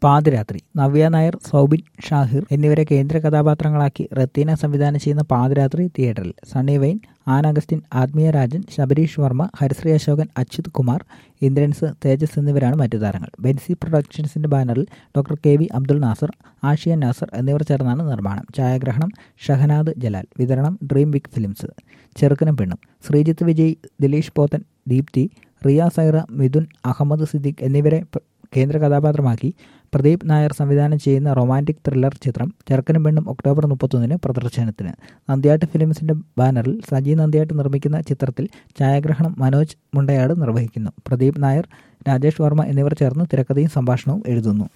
പാതിരാത്രി നവ്യ നായർ സൗബിൻ ഷാഹിർ എന്നിവരെ കേന്ദ്ര കഥാപാത്രങ്ങളാക്കി റത്തീന സംവിധാനം ചെയ്യുന്ന പാതിരാത്രി തിയേറ്ററിൽ സണ്ണി വെയിൻ ആൻ അഗസ്റ്റിൻ ആത്മീയ രാജൻ ശബരീഷ് വർമ്മ ഹരിശ്രീ അശോകൻ അച്യുത് കുമാർ ഇന്ദ്രൻസ് തേജസ് എന്നിവരാണ് മറ്റു താരങ്ങൾ ബെൻസി പ്രൊഡക്ഷൻസിന്റെ ബാനറിൽ doctor K V Abdul Nasar Ashiya Nasar എന്നിവർ ചേർന്നാണ് നിർമ്മാണം ഛായാഗ്രഹണം ഷഹനാദ് ജലാൽ വിതരണം ഡ്രീം ബിഗ് ഫിലിംസ് ചെറുക്കനും പെണ്ണും ശ്രീജിത്ത് വിജയ് ദിലീഷ് പോത്തൻ ദീപ്തി റിയ സൈറ മിഥുൻ അഹമ്മദ് സിദ്ദിഖ് എന്നിവരെ കേന്ദ്ര കഥാപാത്രമാക്കി പ്രദീപ് നായർ സംവിധാനം ചെയ്യുന്ന റൊമാൻറ്റിക് ത്രില്ലർ ചിത്രം ചെറുക്കനും പെണ്ണും ഒക്ടോബർ മുപ്പത്തൊന്നിന് പ്രദർശനത്തിന് നന്ദിയാട്ട് ഫിലിംസിന്റെ ബാനറിൽ സജി നന്ദിയാട്ട് നിർമ്മിക്കുന്ന ചിത്രത്തിൽ ഛായാഗ്രഹണം മനോജ് മുണ്ടയാട് നിർവഹിക്കുന്നു പ്രദീപ് നായർ രാജേഷ് വർമ്മ എന്നിവർ ചേർന്ന് തിരക്കഥയും സംഭാഷണവും എഴുതുന്നു